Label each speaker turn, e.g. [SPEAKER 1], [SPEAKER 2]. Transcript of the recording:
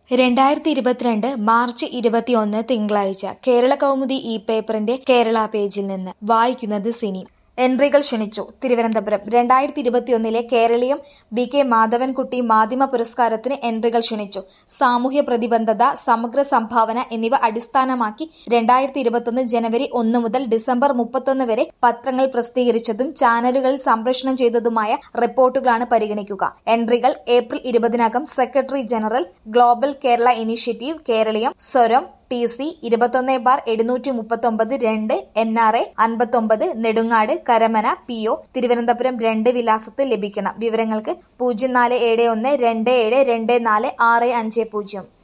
[SPEAKER 1] രണ്ടായിരത്തി ഇരുപത്തിരണ്ട് മാർച്ച് ഇരുപത്തിയൊന്ന് തിങ്കളാഴ്ച കേരള കൗമുദി ഈ പേപ്പറിന്റെ കേരള പേജിൽ നിന്ന് വായിക്കുന്നത് സിനി എൻട്രികൾ ക്ഷണിച്ചു തിരുവനന്തപുരം രണ്ടായിരത്തി ഇരുപത്തിയൊന്നിലെ കേരളീയം വി കെ മാധവൻകുട്ടി മാധ്യമ പുരസ്കാരത്തിന് എൻട്രികൾ ക്ഷണിച്ചു സാമൂഹ്യ പ്രതിബദ്ധത സമഗ്ര സംഭാവന എന്നിവ അടിസ്ഥാനമാക്കി രണ്ടായിരത്തി ഇരുപത്തൊന്ന് ജനുവരി ഒന്ന് മുതൽ ഡിസംബർ മുപ്പത്തൊന്ന് വരെ പത്രങ്ങൾ പ്രസിദ്ധീകരിച്ചതും ചാനലുകളിൽ സംപ്രേഷണം ചെയ്തതുമായ റിപ്പോർട്ടുകളാണ് പരിഗണിക്കുക എൻട്രികൾ ഏപ്രിൽ ഇരുപതിനകം secretary general global Kerala initiative Keraleeyam Swaram T C ഇരുപത്തൊന്ന് ബാർ എഴുന്നൂറ്റി മുപ്പത്തൊമ്പത് രണ്ട് എൻ ആർ എ അൻപത്തൊമ്പത് നെടുങ്ങാട് കരമന പി ഒ തിരുവനന്തപുരം രണ്ട് വിലാസത്തിൽ ലഭിക്കണം വിവരങ്ങൾക്ക് പൂജ്യം നാല് ഏഴ് ഒന്ന് രണ്ട് ഏഴ് രണ്ട് നാല് ആറ് അഞ്ച് പൂജ്യം